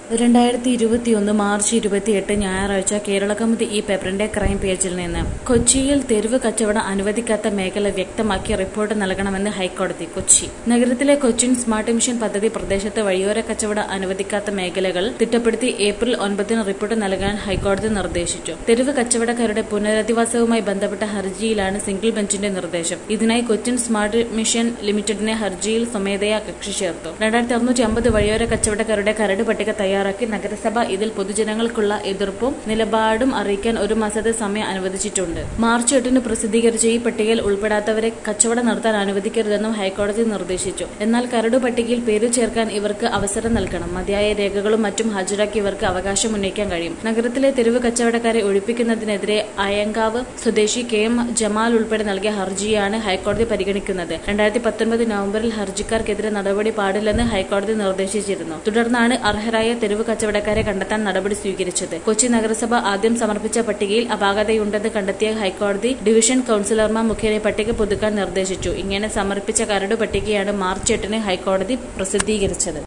രണ്ടായിരത്തി ഇരുപത്തിയൊന്ന് മാർച്ച് ഇരുപത്തിയെട്ട് ഞായറാഴ്ച കേരള കൗമുദി ഈ പേപ്പറിന്റെ ക്രൈം പേജിൽ നിന്ന് കൊച്ചിയിൽ തെരുവ് കച്ചവടം അനുവദിക്കാത്ത മേഖല വ്യക്തമാക്കി റിപ്പോർട്ട് നൽകണമെന്ന് ഹൈക്കോടതി കൊച്ചി നഗരത്തിലെ കൊച്ചിൻ സ്മാർട്ട് മിഷൻ പദ്ധതി പ്രദേശത്ത് വഴിയോര കച്ചവടം അനുവദിക്കാത്ത മേഖലകൾ തിട്ടപ്പെടുത്തി ഏപ്രിൽ ഒൻപതിന് റിപ്പോർട്ട് നൽകാൻ ഹൈക്കോടതി നിർദ്ദേശിച്ചു തെരുവ് കച്ചവടക്കാരുടെ പുനരധിവാസവുമായി ബന്ധപ്പെട്ട ഹർജിയിലാണ് സിംഗിൾ ബെഞ്ചിന്റെ നിർദ്ദേശം ഇതിനായി കൊച്ചിൻ സ്മാർട്ട് മിഷൻ ലിമിറ്റഡിനെ ഹർജിയിൽ സ്വമേധയാ കക്ഷി ചേർത്തു രണ്ടായിരത്തി അറുന്നൂറ്റി അമ്പത് വഴിയോര കച്ചവടക്കാരുടെ കരട് പട്ടിക തയ്യാറാക്കി നഗരസഭ ഇതിൽ പൊതുജനങ്ങൾക്കുള്ള എതിർപ്പും നിലപാടും അറിയിക്കാൻ ഒരു മാസത്തെ സമയം അനുവദിച്ചിട്ടുണ്ട് മാർച്ച് എട്ടിന് പ്രസിദ്ധീകരിച്ച ഈ പട്ടികയിൽ ഉൾപ്പെടാത്തവരെ കച്ചവടം നടത്താൻ അനുവദിക്കരുതെന്നും ഹൈക്കോടതി നിർദ്ദേശിച്ചു എന്നാൽ കരട് പട്ടികയിൽ പേര് ചേർക്കാൻ ഇവർക്ക് അവസരം നൽകണം മതിയായ രേഖകളും മറ്റും ഹാജരാക്കി ഇവർക്ക് അവകാശം ഉന്നയിക്കാൻ കഴിയും നഗരത്തിലെ തെരുവ് കച്ചവടക്കാരെ ഒഴിപ്പിക്കുന്നതിനെതിരെ അയങ്കാവ് സ്വദേശി കെ എം ജമാൽ ഉൾപ്പെടെ നൽകിയ ഹർജിയാണ് ഹൈക്കോടതി പരിഗണിക്കുന്നത് രണ്ടായിരത്തി പത്തൊൻപത് നവംബറിൽ ഹർജിക്കാർക്കെതിരെ നടപടി പാടില്ലെന്ന് ഹൈക്കോടതി നിർദ്ദേശിച്ചിരുന്നു തുടർന്നാണ് അർഹരായ തെരുവ് കച്ചവടക്കാരെ കണ്ടെത്താൻ നടപടി സ്വീകരിച്ചത് കൊച്ചി നഗരസഭ ആദ്യം സമർപ്പിച്ച പട്ടികയിൽ അപാകതയുണ്ടെന്ന് കണ്ടെത്തിയ ഹൈക്കോടതി ഡിവിഷൻ കൌൺസിലർമാർ മുഖേന പട്ടിക പുതുക്കാൻ നിർദ്ദേശിച്ചു ഇങ്ങനെ സമർപ്പിച്ച കരട് പട്ടികയാണ് മാർച്ച് എട്ടിന് ഹൈക്കോടതി പ്രസിദ്ധീകരിച്ചത്